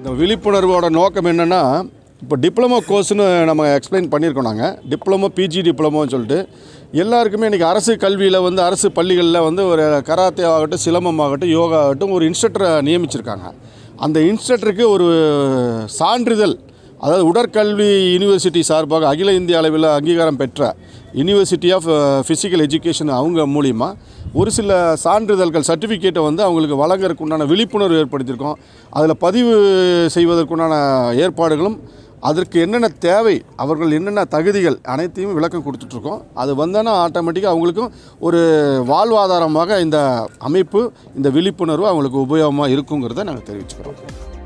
விழிப்புணர்வோட நோக்கம் என்னென்னா இப்போ டிப்ளமோ கோர்ஸ்னு நம்ம எக்ஸ்பிளைன் பண்ணியிருக்கோம் நாங்கள் டிப்ளமோ பிஜி டிப்ளமோன்னு சொல்லிட்டு எல்லாருக்குமே இன்றைக்கி அரசு கல்வியில் வந்து அரசு பள்ளிகளில் வந்து ஒரு கராத்தே ஆகட்டும் சிலம்பம் ஆகட்டும் யோகா ஆகட்டும் ஒரு இன்ஸ்ட்ரக்டரை நியமிச்சிருக்காங்க அந்த இன்ஸ்ட்ரக்டருக்கு ஒரு சான்றிதழ் அதாவது உடற்கல்வி யூனிவர்சிட்டி சார்பாக அகில இந்திய அளவில் அங்கீகாரம் பெற்ற யூனிவர்சிட்டி ஆஃப் ஃபிசிக்கல் எஜுகேஷன் அவங்க மூலிமா ஒரு சில சான்றிதழ்கள் சர்டிஃபிகேட்டை வந்து அவங்களுக்கு வழங்குறதுக்கு உண்டான விழிப்புணர்வு ஏற்படுத்தியிருக்கோம் அதில் பதிவு செய்வதற்குண்டான ஏற்பாடுகளும் அதற்கு என்னென்ன தேவை அவர்கள் என்னென்ன தகுதிகள் அனைத்தையும் விளக்கம் கொடுத்துட்ருக்கோம் அது வந்தோன்னா ஆட்டோமேட்டிக்காக அவங்களுக்கும் ஒரு வாழ்வாதாரமாக இந்த அமைப்பு இந்த விழிப்புணர்வு அவங்களுக்கு உபயோகமாக இருக்குங்கிறத நாங்கள் தெரிவிச்சுக்கிறோம்